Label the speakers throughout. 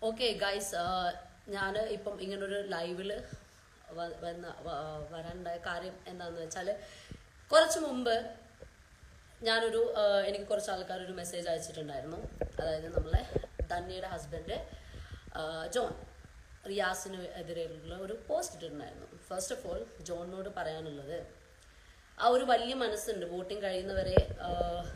Speaker 1: okay guys ഞാൻ ഇപ്പം ഇങ്ങനൊരു ലൈവില് വന്ന വ- വരാനുണ്ടായ കാര്യം എന്താണെന്ന് വെച്ചാൽ കുറച്ച് മുമ്പ് ഞാനൊരു ആ, എനിക്ക് കുറച്ച് ആൾക്കാർ ഒരു മെസ്സേജ് അയച്ചിട്ടുണ്ടായിരുന്നു അതായത് നമ്മളെ ധന്യയുടെ ഹസ്ബൻഡ് ജോൺ റിയാസിന് എതിരെയുള്ള ഒരു പോസ്റ്റ് ഇട്ടിട്ടുണ്ടായിരുന്നു ഫസ്റ്റ് ഓഫ് ഓൾ ജോണിനോട് പറയാനുള്ളത് ആ ഒരു വലിയ മനസ്സുണ്ട് വോട്ടിംഗ് കഴിയുന്നവരെ ആ,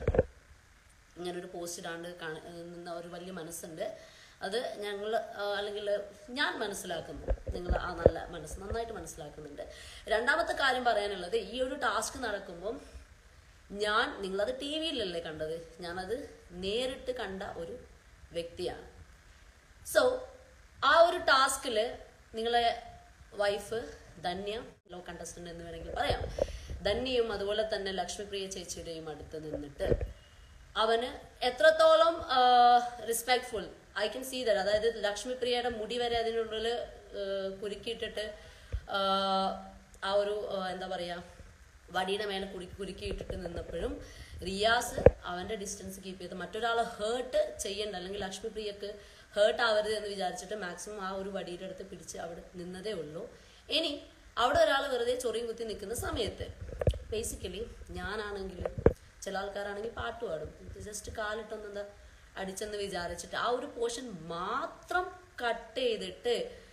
Speaker 1: ഇങ്ങനെ ഒരു പോസ്റ്റ് ഇടാണ്ട് കാണ- നിന്ന ഒരു വലിയ മനസ്സുണ്ട് അത് ഞങ്ങൾ അല്ലെങ്കിൽ ഞാൻ മനസ്സിലാക്കുന്നു നിങ്ങൾ ആ നല്ല മനസ്സ് നന്നായിട്ട് മനസ്സിലാക്കുന്നുണ്ട് രണ്ടാമത്തെ കാര്യം പറയാനുള്ളത് ഈ ഒരു ടാസ്ക് നടക്കുമ്പം ഞാൻ നിങ്ങളത് ടി വിയിലല്ലേ കണ്ടത് ഞാനത് നേരിട്ട് കണ്ട ഒരു വ്യക്തിയാണ് സോ ആ ഒരു ടാസ്കിൽ നിങ്ങളെ വൈഫ് ധന്യ ലോ കണ്ടസ്റ്റന്റ് എന്ന് വേണമെങ്കിൽ പറയാം ധന്യയും അതുപോലെ തന്നെ ലക്ഷ്മിപ്രിയ ചേച്ചിയുടെയും അടുത്ത് നിന്നിട്ട് അവന് എത്രത്തോളം respectful I can see that അതായത് ലക്ഷ്മിപ്രിയയുടെ മുടി വരെ അതിനുള്ളിൽ കുരുക്കിയിട്ടിട്ട് ആ, ആ ഒരു ആ, എന്താ പറയാ വടിയുടെ മേലെ കുടുക്കി കുരുക്കിയിട്ടിട്ട് നിന്നപ്പോഴും റിയാസ് അവന്റെ ഡിസ്റ്റൻസ് കീപ്പ് ചെയ്ത് മറ്റൊരാളെ ഹേർട്ട് ചെയ്യണ്ട അല്ലെങ്കിൽ ലക്ഷ്മിപ്രിയക്ക് ഹേർട്ട് ആവരുത് എന്ന് വിചാരിച്ചിട്ട് മാക്സിമം ആ ഒരു വടിയുടെ അടുത്ത് പിടിച്ച് അവിടെ നിന്നതേ ഉള്ളൂ ഇനി അവിടെ ഒരാൾ വെറുതെ ചൊറിയും കുത്തി നിൽക്കുന്ന സമയത്ത് ബേസിക്കലി ഞാനാണെങ്കിൽ ചില ആൾക്കാരാണെങ്കിൽ പാട്ട് പാടും ജസ്റ്റ് കാലിട്ടൊന്ന് എന്താ അടിച്ചെന്ന് വിചാരിച്ചിട്ട് ആ ഒരു പോർഷൻ മാത്രം കട്ട് ചെയ്തിട്ട്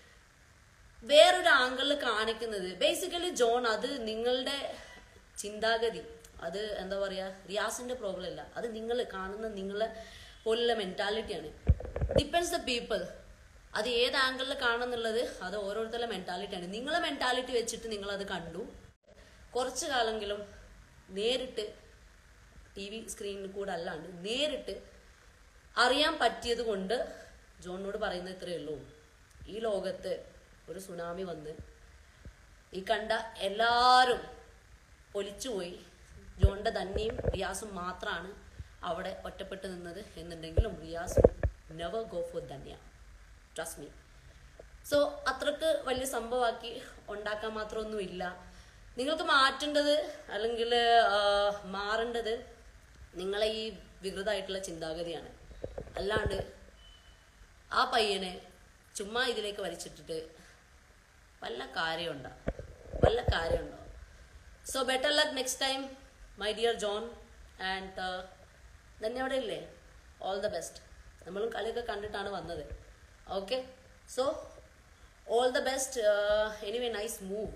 Speaker 1: വേറൊരു ആംഗിളിൽ കാണിക്കുന്നത് ബേസിക്കലി ജോൺ അത് നിങ്ങളുടെ ചിന്താഗതി അത് എന്താ പറയാ റിയാസിന്റെ പ്രോബ്ലം അല്ല അത് നിങ്ങൾ കാണുന്ന നിങ്ങളെ പോലുള്ള മെന്റാലിറ്റിയാണ് ഡിപ്പെൻസ് ദ പീപ്പിൾ അത് ഏത് ആംഗിളിൽ കാണുന്നുള്ളത് അത് ഓരോരുത്തരുടെ മെന്റാലിറ്റിയാണ് നിങ്ങളെ മെന്റാലിറ്റി വെച്ചിട്ട് നിങ്ങൾ അത് കണ്ടു കുറച്ചു കാലെങ്കിലും നേരിട്ട് ടി വി സ്ക്രീനിൽ കൂടെ അല്ലാണ്ട് നേരിട്ട് അറിയാൻ പറ്റിയത് കൊണ്ട് ജോണിനോട് പറയുന്നത് ഇത്രയേ ഉള്ളൂ ഈ ലോകത്ത് ഒരു സുനാമി വന്ന് ഈ കണ്ട എല്ലാവരും ഒലിച്ചുപോയി ജോണിന്റെ തന്നെയും റിയാസും മാത്രമാണ് അവിടെ ഒറ്റപ്പെട്ട് നിന്നത് എന്നുണ്ടെങ്കിലും Riyas never go for Dhanya trust me so അത്രക്ക് വലിയ സംഭവമാക്കി ഉണ്ടാക്കാൻ മാത്രമൊന്നുമില്ല നിങ്ങൾക്ക് മാറ്റേണ്ടത് അല്ലെങ്കിൽ മാറേണ്ടത് നിങ്ങളെ ഈ വികൃതമായിട്ടുള്ള ചിന്താഗതിയാണ് അല്ലാണ്ട് ആ പയ്യനെ ചുമ്മാ ഇതിലേക്ക് വലിച്ചിട്ടിട്ട് വല്ല കാര്യമുണ്ടോ വല്ല കാര്യമുണ്ടോ so better luck next time my dear John and തന്നെ അവിടെ ഇല്ലേ ഓൾ ദ ബെസ്റ്റ് നമ്മളും കളിയൊക്കെ കണ്ടിട്ടാണ് വന്നത് okay so all the best anyway nice move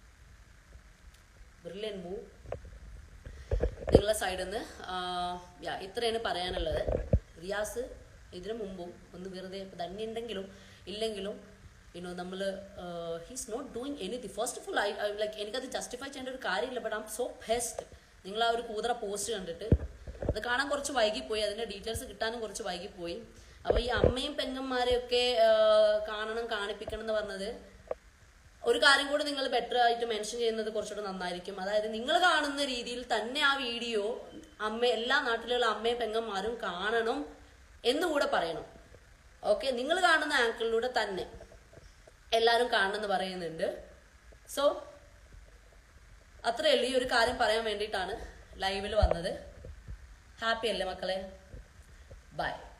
Speaker 1: brilliant move നിങ്ങളുടെ സൈഡിൽ നിന്ന് യാ ഇത്രയാണ് പറയാനുള്ളത് റിയാസ് ഇതിനു മുമ്പും ഒന്ന് വെറുതെ തന്നെ ഉണ്ടെങ്കിലും ഇല്ലെങ്കിലും യുനോ നമ്മൾ he's not doing anything first of all I like എനിക്കത് ജസ്റ്റിഫൈ ചെയ്യേണ്ട ഒരു കാര്യമില്ല ബട്ട് ആം സോ ബെസ്റ്റ് നിങ്ങൾ ആ ഒരു കൂതറ പോസ്റ്റ് കണ്ടിട്ട് അത് കാണാൻ കുറച്ച് വൈകിപ്പോയി അതിന്റെ ഡീറ്റെയിൽസ് കിട്ടാനും കുറച്ച് വൈകിപ്പോയി അപ്പൊ ഈ അമ്മയും പെങ്ങന്മാരെയൊക്കെ ആ, കാണണം കാണിപ്പിക്കണം എന്ന് പറഞ്ഞത് ഒരു കാര്യം കൂടി നിങ്ങൾ ബെറ്റർ ആയിട്ട് മെൻഷൻ ചെയ്യുന്നത് കുറച്ചുകൂടെ നന്നായിരിക്കും അതായത് നിങ്ങൾ കാണുന്ന രീതിയിൽ തന്നെ ആ വീഡിയോ അമ്മ എല്ലാ നാട്ടിലുള്ള അമ്മയും പെങ്ങന്മാരും കാണണം എന്നുകൂടെ പറയണം ഓക്കെ നിങ്ങൾ കാണുന്ന ആങ്കിളിലൂടെ തന്നെ എല്ലാവരും കാണണമെന്ന് പറയുന്നുണ്ട് സോ അത്രയേ ഉള്ളൂ ഈ ഒരു കാര്യം പറയാൻ വേണ്ടിയിട്ടാണ് ലൈവിൽ വന്നത് ഹാപ്പി അല്ലേ മക്കളെ ബൈ